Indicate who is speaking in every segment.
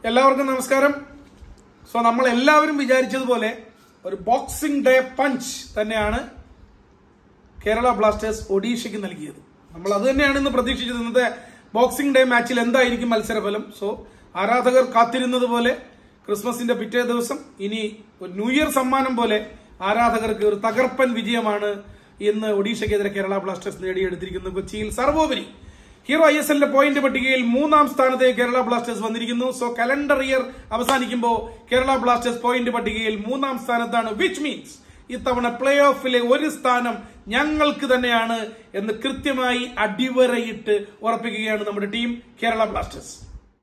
Speaker 1: എല്ലാവർക്കും നമസ്കാരം സോ നമ്മൾ എല്ലാവരും വിചാരിച്ചതുപോലെ ഒരു ബോക്സിംഗ് ഡേ പഞ്ച് തന്നെയാണ് കേരള ബ്ലാസ്റ്റേഴ്സ് ഒഡീഷയ്ക്ക് നൽകിയത് നമ്മൾ അത് തന്നെയാണ് ഇന്ന് പ്രതീക്ഷിച്ചത് ഇന്നത്തെ ബോക്സിംഗ് ഡേ മാച്ചിൽ എന്തായിരിക്കും മത്സരഫലം സോ ആരാധകർ കാത്തിരുന്നത് പോലെ ക്രിസ്മസിന്റെ പിറ്റേ ദിവസം ഇനി ഒരു ന്യൂ ഇയർ സമ്മാനം പോലെ ആരാധകർക്ക് ഒരു തകർപ്പൻ വിജയമാണ് ഇന്ന് ഒഡീഷയ്ക്കെതിരെ കേരള ബ്ലാസ്റ്റേഴ്സ് നേടിയെടുത്തിരിക്കുന്നത് കൊച്ചിയിൽ സർവോപരി ഹീറോ ഐ എസ് എല്ലിന്റെ പോയിന്റ് പട്ടികയിൽ മൂന്നാം സ്ഥാനത്തേക്ക് കേരള ബ്ലാസ്റ്റേഴ്സ് വന്നിരിക്കുന്നു സോ കലണ്ടർ ഇയർ അവസാനിക്കുമ്പോൾ കേരള ബ്ലാസ്റ്റേഴ്സ് പോയിന്റ് പട്ടികയിൽ മൂന്നാം സ്ഥാനത്താണ് വിച്ച് മീൻസ് ഇത്തവണ പ്ലേ ഓഫിലെ ഒരു സ്ഥാനം ഞങ്ങൾക്ക് തന്നെയാണ് എന്ന് കൃത്യമായി അടിവരയിട്ട് ഉറപ്പിക്കുകയാണ് നമ്മുടെ team Kerala Blasters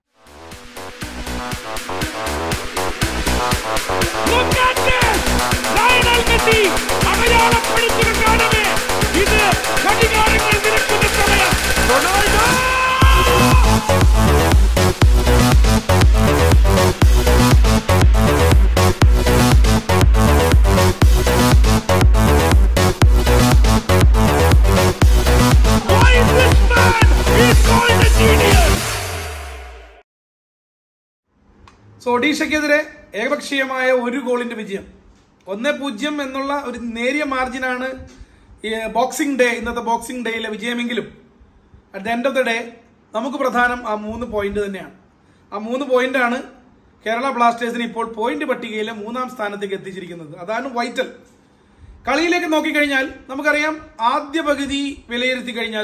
Speaker 2: Look at this! Lionel Messi അടയാളപ്പെടുത്തിയിട്ടാണ് ഇത് ഘടികാരങ്ങൾ നിരക്കുന്ന സമയം Ronaldo Why is this man? He's called a genius!
Speaker 1: So ഒഡീഷയ്ക്കെതിരെ ഏകപക്ഷീയമായ ഒരു ഗോളിന്റെ വിജയം ഒന്ന് പൂജ്യം എന്നുള്ള ഒരു നേരിയ മാർജിനാണ് ഈ ബോക്സിംഗ് ഡേ ഇന്നത്തെ ബോക്സിംഗ് ഡേയിലെ വിജയമെങ്കിലും at the end of the day നമുക്ക് പ്രധാനം ആ മൂന്ന് പോയിന്റ് തന്നെയാണ് ആ മൂന്ന് പോയിന്റാണ് കേരള ബ്ലാസ്റ്റേഴ്സിന് ഇപ്പോൾ പോയിന്റ് പട്ടികയിലെ മൂന്നാം സ്ഥാനത്തേക്ക് എത്തിച്ചിരിക്കുന്നത് അതാണ് വൈറ്റൽ കളിയിലേക്ക് നോക്കിക്കഴിഞ്ഞാൽ നമുക്കറിയാം ആദ്യ പകുതി വിലയിരുത്തി കഴിഞ്ഞാൽ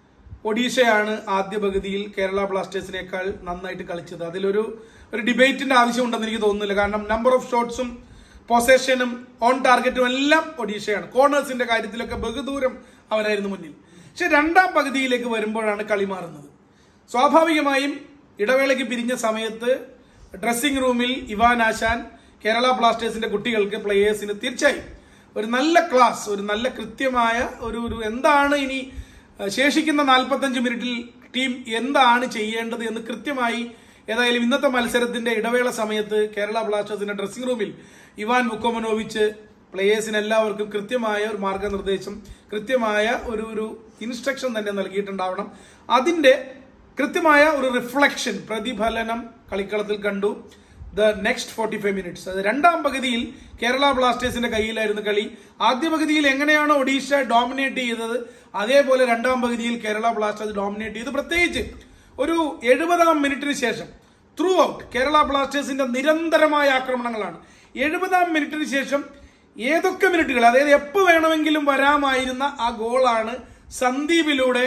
Speaker 1: ഒഡീഷയാണ് ആദ്യ പകുതിയിൽ കേരള ബ്ലാസ്റ്റേഴ്സിനേക്കാൾ നന്നായിട്ട് കളിച്ചത് അതിലൊരു ഒരു ഡിബേറ്റിന്റെ ആവശ്യമുണ്ടെന്ന് എനിക്ക് തോന്നുന്നില്ല കാരണം നമ്പർ ഓഫ് ഷോട്ട്സും പൊസഷനും ഓൺ ടാർഗറ്റും എല്ലാം ഒഡീഷയാണ് കോർണേഴ്സിന്റെ കാര്യത്തിലൊക്കെ ബഹുദൂരം അവരായിരുന്നു മുന്നിൽ പക്ഷെ രണ്ടാം പകുതിയിലേക്ക് വരുമ്പോഴാണ് കളി മാറുന്നത് സ്വാഭാവികമായും ഇടവേളയ്ക്ക് പിരിഞ്ഞ സമയത്ത് ഡ്രസ്സിംഗ് റൂമിൽ ഇവാൻ ആശാൻ കേരള ബ്ലാസ്റ്റേഴ്സിന്റെ കുട്ടികൾക്ക് പ്ലേയേഴ്സിന് തീർച്ചയായും ഒരു നല്ല ക്ലാസ് ഒരു നല്ല കൃത്യമായ ഒരു ഒരു എന്താണ് ഇനി അഹ്, ശേഷിക്കുന്ന നാൽപ്പത്തഞ്ച് മിനിറ്റിൽ ടീം എന്താണ് ചെയ്യേണ്ടത് എന്ന് കൃത്യമായി ഏതായാലും ഇന്നത്തെ മത്സരത്തിന്റെ ഇടവേള സമയത്ത് കേരള ബ്ലാസ്റ്റേഴ്സിന്റെ ഡ്രസ്സിംഗ് റൂമിൽ ഇവാൻ മുക്കോമനോവിച്ച് പ്ലേയേഴ്സിന് എല്ലാവർക്കും കൃത്യമായ ഒരു മാർഗനിർദ്ദേശം കൃത്യമായ ഒരു ഒരു ഇൻസ്ട്രക്ഷൻ തന്നെ നൽകിയിട്ടുണ്ടാവണം അതിന്റെ കൃത്യമായ ഒരു റിഫ്ലക്ഷൻ പ്രതിഫലനം കളിക്കളത്തിൽ കണ്ടു the next forty five minutes അത് രണ്ടാം പകുതിയിൽ കേരള ബ്ലാസ്റ്റേഴ്സിന്റെ കയ്യിലായിരുന്നു കളി ആദ്യ പകുതിയിൽ എങ്ങനെയാണോ ഒഡീഷ ഡോമിനേറ്റ് ചെയ്തത് അതേപോലെ രണ്ടാം പകുതിയിൽ കേരള ബ്ലാസ്റ്റേഴ്സ് ഡോമിനേറ്റ് ചെയ്തു പ്രത്യേകിച്ച് ഒരു എഴുപതാം മിനിറ്റിന് ശേഷം ത്രൂ ഔട്ട് കേരള ബ്ലാസ്റ്റേഴ്സിന്റെ നിരന്തരമായ ആക്രമണങ്ങളാണ് എഴുപതാം മിനിറ്റിന് ശേഷം ഏതൊക്കെ മിനിറ്റുകൾ അതായത് എപ്പോൾ വേണമെങ്കിലും വരാമായിരുന്ന ആ ഗോളാണ് സന്ദീപിലൂടെ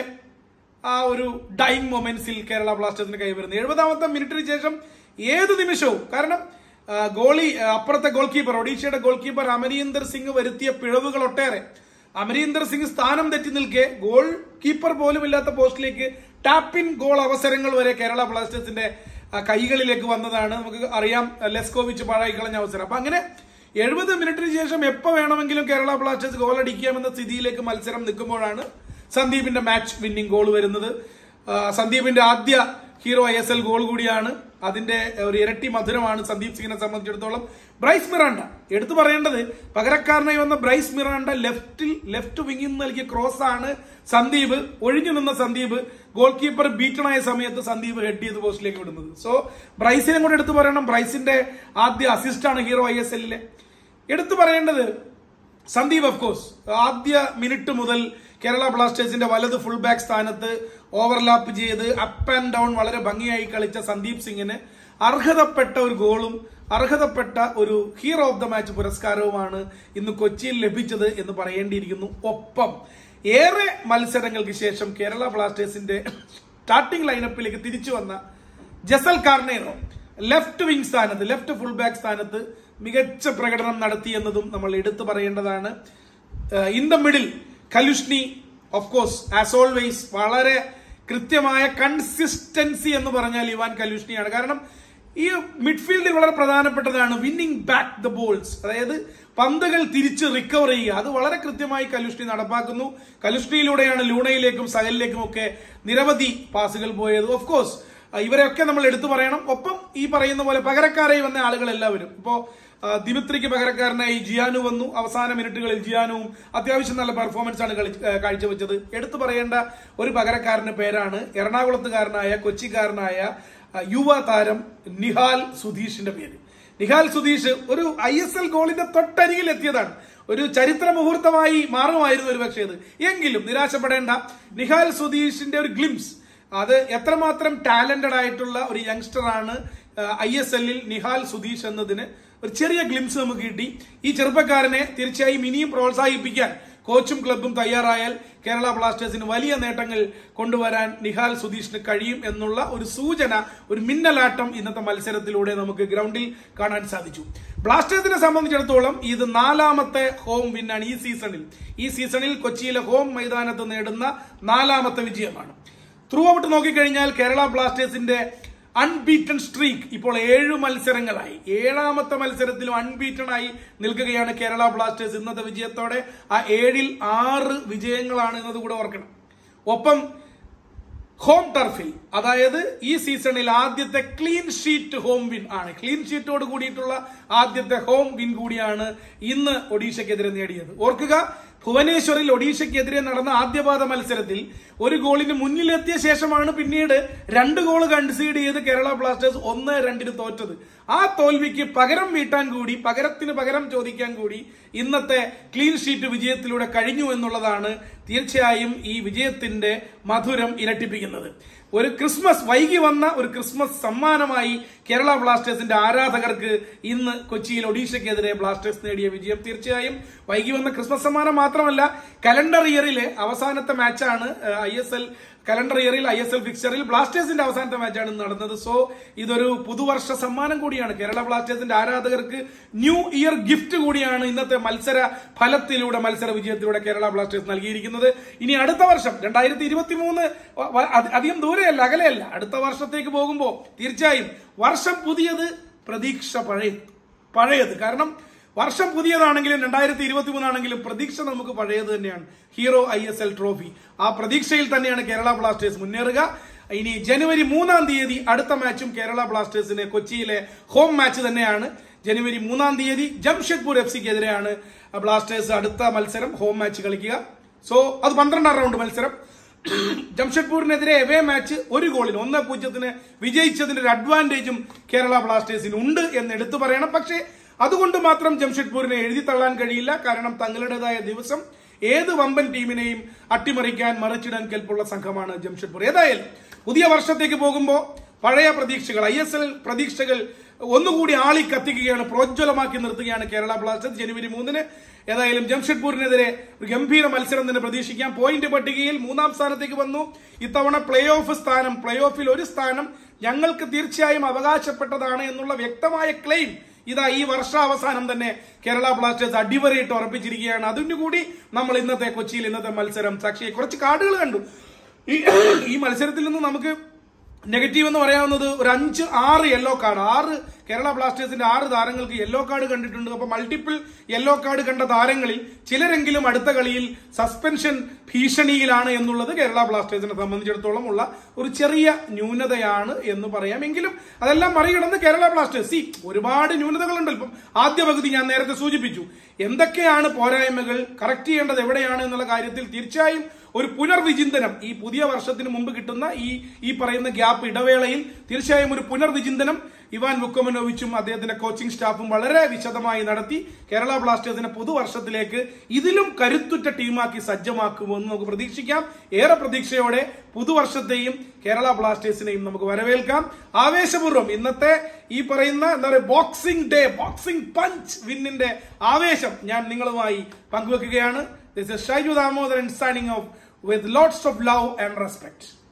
Speaker 1: ആ ഒരു ഡൈങ് മൊമെന്റ്സിൽ കേരള ബ്ലാസ്റ്റേഴ്സിന് കൈവരുന്നത് എഴുപതാമത്തെ മിനിറ്റിന് ശേഷം ഏത് നിമിഷവും കാരണം ആ, ഗോളി ആ, അപ്പുറത്തെ ഗോൾ കീപ്പർ ഒഡീഷയുടെ ഗോൾ കീപ്പർ അമരീന്ദർ സിംഗ് വരുത്തിയ പിഴവുകൾ ഒട്ടേറെ അമരീന്ദർ സിംഗ് സ്ഥാനം തെറ്റി നിൽക്കെ ഗോൾ കീപ്പർ പോലും ഇല്ലാത്ത പോസ്റ്റിലേക്ക് ടാപ്പിൻ ഗോൾ അവസരങ്ങൾ വരെ കേരള ബ്ലാസ്റ്റേഴ്സിന്റെ ആ, കൈകളിലേക്ക് വന്നതാണ് നമുക്ക് അറിയാം ലെസ്കോവിച്ച് പാഴായി കളഞ്ഞ അവസരം അപ്പൊ അങ്ങനെ എഴുപത് മിനിറ്റിന് ശേഷം എപ്പോ വേണമെങ്കിലും കേരള ബ്ലാസ്റ്റേഴ്സ് ഗോൾ അടിക്കാമെന്ന സ്ഥിതിയിലേക്ക് മത്സരം നിൽക്കുമ്പോഴാണ് സന്ദീപിന്റെ മാച്ച് വിന്നിംഗ് ഗോൾ വരുന്നത് ആ, സന്ദീപിന്റെ ആദ്യ Hero I S L goal കൂടിയാണ് അതിന്റെ ഒരു ഇരട്ടി മധുരമാണ് സന്ദീപ് സിംഗിനെ സംബന്ധിച്ചിടത്തോളം ബ്രൈസ് മിറാണ്ട എടുത്തു പറയേണ്ടത് പകരക്കാരനായി വന്ന ബ്രൈസ് മിറാണ്ട ലെഫ്റ്റിൽ ലെഫ്റ്റ് വിങ്ങിൽ നിന്ന് നൽകിയ ക്രോസ് ആണ് സന്ദീപ് ഒഴിഞ്ഞു നിന്ന സന്ദീപ് ഗോൾ കീപ്പർ ബീറ്റണായ സമയത്ത് സന്ദീപ് ഹെഡ് ചെയ്ത് പോസ്റ്റിലേക്ക് വിടുന്നത് സോ ബ്രൈസിനെ കൂടെ എടുത്തു പറയണം ബ്രൈസിന്റെ ആദ്യ അസിസ്റ്റ് ആണ് ഹീറോ ഐ എസ് എല്ലിലെ എടുത്തു പറയേണ്ടത് സന്ദീപ് ഓഫ് കോഴ്സ് ആദ്യ മിനിറ്റ് മുതൽ കേരള ബ്ലാസ്റ്റേഴ്സിന്റെ വലത് ഫുൾ ബാക്ക് സ്ഥാനത്ത് ഓവർലാപ്പ് ചെയ്ത് അപ്പ് ആൻഡ് ഡൗൺ വളരെ ഭംഗിയായി കളിച്ച സന്ദീപ് സിംഗിന് അർഹതപ്പെട്ട ഒരു ഗോളും അർഹതപ്പെട്ട ഒരു ഹീറോ ഓഫ് ദ മാച്ച് പുരസ്കാരവുമാണ് ഇന്ന് കൊച്ചിയിൽ ലഭിച്ചത് എന്ന് പറയേണ്ടിയിരിക്കുന്നു ഒപ്പം ഏറെ മത്സരങ്ങൾക്ക് ശേഷം കേരള ബ്ലാസ്റ്റേഴ്സിന്റെ സ്റ്റാർട്ടിംഗ് ലൈനപ്പിലേക്ക് തിരിച്ചു വന്ന ജസൽ കാർണേറോ ലെഫ്റ്റ് വിംഗ് സ്ഥാനത്ത് ലെഫ്റ്റ് ഫുൾ ബാക്ക് സ്ഥാനത്ത് മികച്ച പ്രകടനം നടത്തി എന്നതും നമ്മൾ എടുത്തു പറയേണ്ടതാണ് in the middle Kalyuzhnyi of course as always വളരെ കൃത്യമായ കൺസിസ്റ്റൻസി എന്ന് പറഞ്ഞാൽ ഇവാൻ കലുഷ്ണിയാണ് കാരണം ഈ മിഡ്ഫീൽഡിൽ വളരെ പ്രധാനപ്പെട്ടതാണ് വിന്നിംഗ് ബാക്ക് ദ ബോൾസ് അതായത് പന്തുകൾ തിരിച്ച് റിക്കവർ ചെയ്യുക അത് വളരെ കൃത്യമായി കലുഷ്ണി നടപ്പാക്കുന്നു കലുഷ്ണിയിലൂടെയാണ് ലൂണയിലേക്കും സഹലിലേക്കും ഒക്കെ നിരവധി പാസുകൾ പോയത് ഓഫ് കോഴ്സ് ഇവരെയൊക്കെ നമ്മൾ എടുത്തു പറയണം ഒപ്പം ഈ പറയുന്ന പോലെ പകരക്കാരായി വന്ന ആളുകൾ എല്ലാവരും ഇപ്പോ ആ, ദിമിത്രിക്ക് പകരക്കാരനായി ജിയാനു വന്നു അവസാന മിനിറ്റുകളിൽ ജിയാനുവും അത്യാവശ്യം നല്ല പെർഫോമൻസ് ആണ് കളി ആ, കാഴ്ചവെച്ചത് എടുത്തു പറയേണ്ട ഒരു പകരക്കാരന്റെ പേരാണ് എറണാകുളത്തുകാരനായ കൊച്ചിക്കാരനായ ആ, യുവ താരം നിഹാൽ സുധീഷിന്റെ പേര് നിഹാൽ സുധീഷ് ഒരു ഐ എസ് എൽ ഗോളിന്റെ തൊട്ടരികിൽ എത്തിയതാണ് ഒരു ചരിത്ര മുഹൂർത്തമായി മാറുമായിരുന്നു ഒരു പക്ഷേ ഇത് എങ്കിലും നിരാശപ്പെടേണ്ട നിഹാൽ സുധീഷിന്റെ ഒരു ഗ്ലിംസ് അത് എത്രമാത്രം ടാലന്റഡ് ആയിട്ടുള്ള ഒരു യങ്സ്റ്റർ ആണ് ഐ എസ് എല്ലിൽ നിഹാൽ സുധീഷ് എന്നതിന് ഒരു ചെറിയ ഗ്ലിംസ് നമുക്ക് കിട്ടി ഈ ചെറുപ്പക്കാരനെ തീർച്ചയായും ഇനിയും പ്രോത്സാഹിപ്പിക്കാൻ കോച്ചും ക്ലബും തയ്യാറായാൽ കേരള ബ്ലാസ്റ്റേഴ്സിന് വലിയ നേട്ടങ്ങൾ കൊണ്ടുവരാൻ നിഹാൽ സുധീഷിന് കഴിയും എന്നുള്ള ഒരു സൂചന ഒരു മിന്നലാട്ടം ഇന്നത്തെ മത്സരത്തിലൂടെ നമുക്ക് ഗ്രൗണ്ടിൽ കാണാൻ സാധിച്ചു ബ്ലാസ്റ്റേഴ്സിനെ സംബന്ധിച്ചിടത്തോളം ഇത് നാലാമത്തെ ഹോം വിന്നാണ് ഈ സീസണിൽ ഈ സീസണിൽ കൊച്ചിയിലെ ഹോം മൈതാനത്ത് നേടുന്ന നാലാമത്തെ വിജയമാണ് ത്രൂ ഔട്ട് നോക്കിക്കഴിഞ്ഞാൽ കേരള ബ്ലാസ്റ്റേഴ്സിന്റെ അൺബീറ്റൺ സ്ട്രീക്ക് ഇപ്പോൾ ഏഴ് മത്സരങ്ങളായി ഏഴാമത്തെ മത്സരത്തിലും അൺബീറ്റൺ ആയി നിൽക്കുകയാണ് കേരള ബ്ലാസ്റ്റേഴ്സ് ഇന്നത്തെ വിജയത്തോടെ ആ ഏഴിൽ ആറ് വിജയങ്ങളാണ് എന്നത് കൂടെ ഓർക്കണം ഒപ്പം ഹോം ടർഫിൽ അതായത് ഈ സീസണിൽ ആദ്യത്തെ ക്ലീൻ ഷീറ്റ് ഹോം വിൻ ആണ് ക്ലീൻ ഷീറ്റോട് കൂടിയിട്ടുള്ള ആദ്യത്തെ ഹോം വിൻ കൂടിയാണ് ഇന്ന് ഒഡീഷയ്ക്കെതിരെ നേടിയത് ഓർക്കുക ഭുവനേശ്വറിൽ ഒഡീഷയ്ക്കെതിരെ നടന്ന ആദ്യപാദ മത്സരത്തിൽ ഒരു ഗോളിന് മുന്നിലെത്തിയ ശേഷമാണ് പിന്നീട് രണ്ട് ഗോൾ കൺസീഡ് ചെയ്ത് കേരള ബ്ലാസ്റ്റേഴ്സ് ഒന്ന് രണ്ടിന് തോറ്റത് ആ തോൽവിക്ക് പകരം വീട്ടാൻ കൂടി പകരത്തിന് പകരം ചോദിക്കാൻ കൂടി ഇന്നത്തെ ക്ലീൻ ഷീറ്റ് വിജയത്തിലൂടെ കഴിഞ്ഞു എന്നുള്ളതാണ് തീർച്ചയായും ഈ വിജയത്തിന്റെ മധുരം ഇരട്ടിപ്പിക്കുന്നത് ഒരു ക്രിസ്മസ് വൈകി വന്ന ഒരു ക്രിസ്മസ് സമ്മാനമായി കേരള ബ്ലാസ്റ്റേഴ്സിന്റെ ആരാധകർക്ക് ഇന്ന് കൊച്ചിയിൽ ഒഡീഷയ്ക്കെതിരെ ബ്ലാസ്റ്റേഴ്സ് നേടിയ വിജയം തീർച്ചയായും വൈകി വന്ന ക്രിസ്മസ് സമ്മാനം മാത്രമല്ല കലണ്ടർ ഇയറിലെ അവസാനത്തെ മാച്ചാണ് ഐ എസ് എൽ കലണ്ടർ ഇയറിൽ ഐ എസ് എൽ ഫിക്ചറിൽ ബ്ലാസ്റ്റേഴ്സിന്റെ അവസാനത്തെ മാച്ചാണ് നടന്നത് സോ ഇതൊരു പുതുവർഷ സമ്മാനം കൂടിയാണ് കേരള ബ്ലാസ്റ്റേഴ്സിന്റെ ആരാധകർക്ക് ന്യൂ ഇയർ ഗിഫ്റ്റ് കൂടിയാണ് ഇന്നത്തെ മത്സര ഫലത്തിലൂടെ മത്സര വിജയത്തിലൂടെ കേരള ബ്ലാസ്റ്റേഴ്സ് നൽകിയിരിക്കുന്നത് ഇനി അടുത്ത വർഷം രണ്ടായിരത്തി ഇരുപത്തി മൂന്ന് അധികം ദൂരെയല്ല അകലെയല്ല അടുത്ത വർഷത്തേക്ക് പോകുമ്പോൾ തീർച്ചയായും വർഷം പുതിയത് പ്രതീക്ഷ പഴയ പഴയത് കാരണം വർഷം പുതിയതാണെങ്കിലും രണ്ടായിരത്തി ഇരുപത്തി മൂന്നാണെങ്കിലും പ്രതീക്ഷ നമുക്ക് പഴയത് തന്നെയാണ് Hero I S L trophy ആ പ്രതീക്ഷയിൽ തന്നെയാണ് കേരള ബ്ലാസ്റ്റേഴ്സ് മുന്നേറുക ഇനി ജനുവരി മൂന്നാം തീയതി അടുത്ത മാച്ചും കേരള ബ്ലാസ്റ്റേഴ്സിന് കൊച്ചിയിലെ ഹോം മാച്ച് തന്നെയാണ് ജനുവരി മൂന്നാം തീയതി ജംഷഡ്പൂർ എഫ് സിക്കെതിരെയാണ് ബ്ലാസ്റ്റേഴ്സ് അടുത്ത മത്സരം ഹോം മാച്ച് കളിക്കുക സോ അത് പന്ത്രണ്ടാം റൗണ്ട് മത്സരം ജംഷഡ്പൂരിനെതിരെ എവേ മാച്ച് ഒരു ഗോളിന് ഒന്ന് പൂജ്യത്തിന് വിജയിച്ചതിന്റെ ഒരു അഡ്വാൻറ്റേജും കേരള ബ്ലാസ്റ്റേഴ്സിന് ഉണ്ട് എന്ന് എടുത്തു പറയണം പക്ഷേ അതുകൊണ്ട് മാത്രം ജംഷഡ്പൂരിനെ എഴുതി തള്ളാൻ കഴിയില്ല കാരണം തങ്ങളുടേതായ ദിവസം ഏത് വമ്പൻ ടീമിനെയും അട്ടിമറിക്കാൻ മറിച്ചിടാൻ കെൽപ്പുള്ള സംഘമാണ് ജംഷഡ്പൂർ ഏതായാലും പുതിയ വർഷത്തേക്ക് പോകുമ്പോൾ പഴയ പ്രതീക്ഷകൾ ഐ എസ് എൽ പ്രതീക്ഷകൾ ഒന്നുകൂടി ആളി കത്തിക്കുകയാണ് പ്രോജ്വലമാക്കി നിർത്തുകയാണ് കേരള ബ്ലാസ്റ്റേഴ്സ് ജനുവരി മൂന്നിന് ഏതായാലും ജംഷഡ്പൂരിനെതിരെ ഒരു ഗംഭീര മത്സരം തന്നെ പ്രതീക്ഷിക്കാം പോയിന്റ് പട്ടികയിൽ മൂന്നാം സ്ഥാനത്തേക്ക് വന്നു ഇത്തവണ പ്ലേ ഓഫ് സ്ഥാനം പ്ലേ ഓഫിൽ ഒരു സ്ഥാനം ഞങ്ങൾക്ക് തീർച്ചയായും അവകാശപ്പെട്ടതാണ് എന്നുള്ള വ്യക്തമായ ക്ലെയിം ഇതാ ഈ വർഷാവസാനം തന്നെ കേരള ബ്ലാസ്റ്റേഴ്സ് അടിവരയിട്ട് ഉറപ്പിച്ചിരിക്കുകയാണ് അതിനു കൂടി നമ്മൾ ഇന്നത്തെ കൊച്ചിയിൽ ഇന്നത്തെ മത്സരം സാക്ഷിയെ കുറച്ച് കാർഡുകൾ കണ്ടു ഈ ഈ മത്സരത്തിൽ നിന്ന് നമുക്ക് നെഗറ്റീവ് എന്ന് പറയാവുന്നത് ഒരു അഞ്ച് ആറ് യെല്ലോ കാർഡ് ആറ് കേരള ബ്ലാസ്റ്റേഴ്സിന്റെ ആറ് താരങ്ങൾക്ക് യെല്ലോ കാർഡ് കണ്ടിട്ടുണ്ട് അപ്പൊ മൾട്ടിപ്പിൾ യെല്ലോ കാർഡ് കണ്ട താരങ്ങളിൽ ചിലരെങ്കിലും അടുത്ത കളിയിൽ സസ്പെൻഷൻ ഭീഷണിയിലാണ് എന്നുള്ളത് കേരള ബ്ലാസ്റ്റേഴ്സിനെ സംബന്ധിച്ചിടത്തോളം ഉള്ള ഒരു ചെറിയ ന്യൂനതയാണ് എന്ന് പറയാം എങ്കിലും അതെല്ലാം മറികടന്ന് കേരള ബ്ലാസ്റ്റേഴ്സ് സി ഒരുപാട് ന്യൂനതകളുണ്ട് ഇപ്പം ആദ്യ പകുതി ഞാൻ നേരത്തെ സൂചിപ്പിച്ചു എന്തൊക്കെയാണ് പോരായ്മകൾ കറക്റ്റ് ചെയ്യേണ്ടത് എവിടെയാണ് എന്നുള്ള കാര്യത്തിൽ തീർച്ചയായും ഒരു പുനർവിചിന്തനം ഈ പുതിയ വർഷത്തിന് മുമ്പ് കിട്ടുന്ന ഈ ഈ പറയുന്ന ഗ്യാപ്പ് ഇടവേളയിൽ തീർച്ചയായും ഒരു പുനർവിചിന്തനം ഇവാൻ വുക്കമനോവിച്ചും അദ്ദേഹത്തിന്റെ കോച്ചിംഗ് സ്റ്റാഫും വളരെ വിശദമായി നടത്തി കേരള ബ്ലാസ്റ്റേഴ്സിനെ പുതുവർഷത്തിലേക്ക് ഇതിലും കരുത്തുറ്റ ടീമാക്കി സജ്ജമാക്കുമെന്ന് നമുക്ക് പ്രതീക്ഷിക്കാം ഏറെ പ്രതീക്ഷയോടെ പുതുവർഷത്തെയും കേരള ബ്ലാസ്റ്റേഴ്സിനെയും നമുക്ക് വരവേൽക്കാം ആവേശപൂർവ്വം ഇന്നത്തെ ഈ പറയുന്ന എന്താ പറയുക ബോക്സിംഗ് ഡേ ബോക്സിംഗ് പഞ്ച് വിന്നിന്റെ ആവേശം ഞാൻ നിങ്ങളുമായി പങ്കുവെക്കുകയാണ് this is Shaiju Damodaran signing off with lots of love and respect.